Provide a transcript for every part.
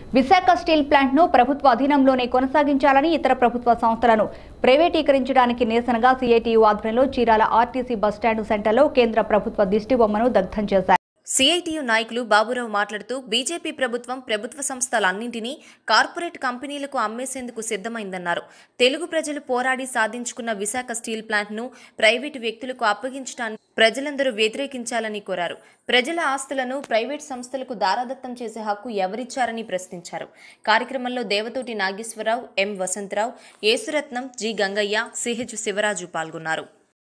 Visakha steel plant ను ప్రభుత్వ అధీనంలోనే కొనసాగించాలని ఇతర ప్రభుత్వ సంస్థలను ప్రైవేటీకరించడానికి నిరసనగా సిఐటియు ఆధ్వర్యంలో చీరాల ఆర్టీసీ బస్టాండ్ సెంటర్లో కేంద్ర ప్రభుత్వ దిష్టిబొమ్మను దగ్ధం చేశారు సిఐటియు నాయకులు బాబురావు మాట్లాడుతూ బీజేపీ ప్రభుత్వం ప్రభుత్వ సంస్థలన్నింటినీ కార్పొరేట్ కంపెనీలకు అమ్మేసేందుకు సిద్ధమైందన్నారు తెలుగు ప్రజలు పోరాడి సాధించుకున్న విశాఖ స్టీల్ ప్లాంట్ను ప్రైవేటు వ్యక్తులకు అప్పగించడాన్ని ప్రజలందరూ వ్యతిరేకించాలని కోరారు ప్రజల ఆస్తులను ప్రైవేట్ సంస్థలకు దారాదత్తం చేసే హక్కు ఎవరిచ్చారని ప్రశ్నించారు కార్యక్రమంలో Devathoti Nageswararao M Vasantharao Yesuratnam G Gangaiah CH Sivaraju పాల్గొన్నారు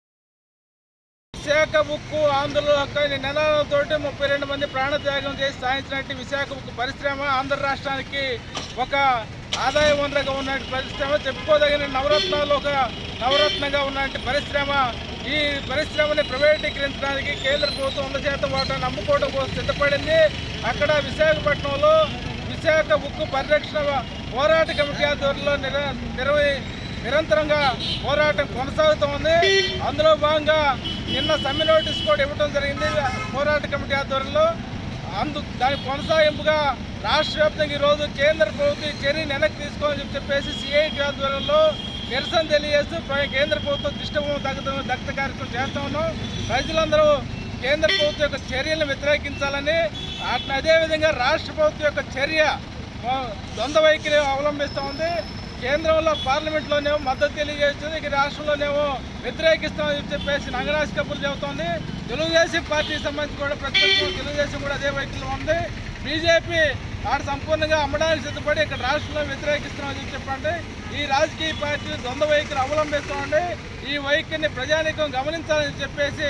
విశాఖ ఉక్కు ఆంధ్రలో హక్కు అనే నినాదంతో ముప్పై రెండు మంది ప్రాణత్యాగం చేసి సాధించినట్టు విశాఖ ఉక్కు పరిశ్రమ ఆంధ్ర రాష్ట్రానికి ఒక ఆదాయ వనరుగా ఉన్నట్టు పరిశ్రమ చెప్పుకోదగిన నవరత్నాలు ఒక నవరత్నంగా ఉన్నట్టు పరిశ్రమ ఈ పరిశ్రమని ప్రైవేటీకరించడానికి కేంద్ర ప్రభుత్వం వంద శాతం వాటాన్ని అమ్ముకోవడం కోసం సిద్ధపడింది అక్కడ విశాఖపట్నంలో విశాఖ ఉక్కు పరిరక్షణ పోరాట కమిటీ ఆధ్వర్యంలో నిర నిర్వహి నిరంతరంగా పోరాటం కొనసాగుతోంది అందులో భాగంగా నిన్న సమ్మె నోటీస్ కూడా ఇవ్వడం జరిగింది పోరాట కమిటీ ఆధ్వర్యంలో అందు దాని కొనసాగింపుగా రాష్ట్ర వ్యాప్తంగా ఈరోజు కేంద్ర ప్రభుత్వం ఈ చర్యను వెనక్కి తీసుకోవాలని చెప్పేసి సిఐటి ఆధ్వర్యంలో నిరసన తెలియజేస్తూ ప్ర- కేంద్ర ప్రభుత్వం దిష్టభూమి దగ్ధ దగ్ధ కార్యక్రమం చేస్తా ఉన్నాం ప్రజలందరూ కేంద్ర ప్రభుత్వం యొక్క చర్యలను వ్యతిరేకించాలని అట్లా అదేవిధంగా రాష్ట్ర ప్రభుత్వం యొక్క చర్య ఆ, ద్వంద్వ వైఖరి అవలంబిస్తూ ఉంది కేంద్రంలో పార్లమెంట్లోనేమో మద్దతు తెలియజేస్తుంది ఇక రాష్ట్రంలోనేమో వ్యతిరేకిస్తామని చెప్పేసి నంగరాశి కబుర్లు చెబుతోంది తెలుగుదేశం పార్టీకి సంబంధించి కూడా ప్రతిపక్షం తెలుగుదేశం కూడా అదే వైఖరిలో ఉంది బీజేపీ ఆడ సంపూర్ణంగా అమ్మడానికి సిద్ధపడి ఇక్కడ రాష్ట్రంలో వ్యతిరేకిస్తున్నామని చెప్పి చెప్పండి ఈ రాజకీయ పార్టీలు ద్వంద్వ వైఖరి అవలంబిస్తామండి ఈ వైఖరిని ప్రజానీకం గమనించాలని చెప్పేసి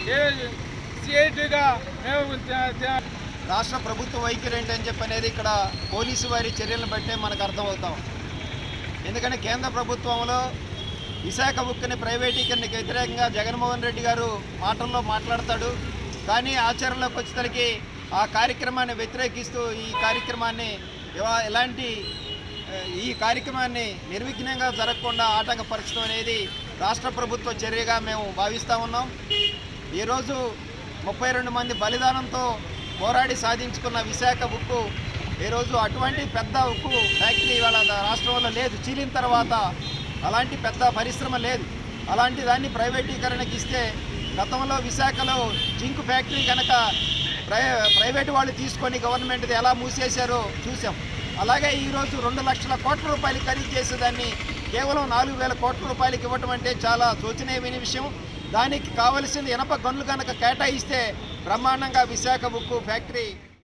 సిఐటిగా మేము త- త- రాష్ట్ర ప్రభుత్వ వైఖరి ఏంటని చెప్పి అనేది ఇక్కడ పోలీసు వారి చర్యలను బట్టే మనకు అర్థమవుతాం ఎందుకంటే కేంద్ర ప్రభుత్వంలో విశాఖ ఉక్కుని ప్రైవేటీకరణకు వ్యతిరేకంగా జగన్మోహన్ రెడ్డి గారు మాటల్లో మాట్లాడతాడు కానీ ఆచరణలోకి వచ్చేసరికి ఆ కార్యక్రమాన్ని వ్యతిరేకిస్తూ ఈ కార్యక్రమాన్ని ఎవ- ఎలాంటి ఆ, ఈ కార్యక్రమాన్ని నిర్విఘ్నంగా జరగకుండా ఆటంకపరచడం అనేది రాష్ట్ర ప్రభుత్వ చర్యగా మేము భావిస్తూ ఉన్నాం ఈరోజు ముప్పై రెండు మంది బలిదానంతో పోరాడి సాధించుకున్న విశాఖ ఉక్కు ఈరోజు అటువంటి పెద్ద ఉక్కు ఫ్యాక్టరీ ఇవాళ రాష్ట్రంలో లేదు చీలిన తర్వాత అలాంటి పెద్ద పరిశ్రమ లేదు అలాంటి దాన్ని ప్రైవేటీకరణకి ఇస్తే గతంలో విశాఖలో జింక్ ఫ్యాక్టరీ కనుక ప్రై ప్రైవేట్ వాళ్ళు తీసుకొని గవర్నమెంట్ది ఎలా మూసేశారో చూసాం అలాగే ఈరోజు రెండు లక్షల కోట్ల రూపాయలు ఖరీదు చేసేదాన్ని కేవలం నాలుగు వేల కోట్ల రూపాయలకి ఇవ్వటం అంటే చాలా శోచనీయమైన విషయం దానికి కావలసిన ఇనప గనులు కనుక కేటాయిస్తే బ్రహ్మాండంగా విశాఖ ఉక్కు ఫ్యాక్టరీ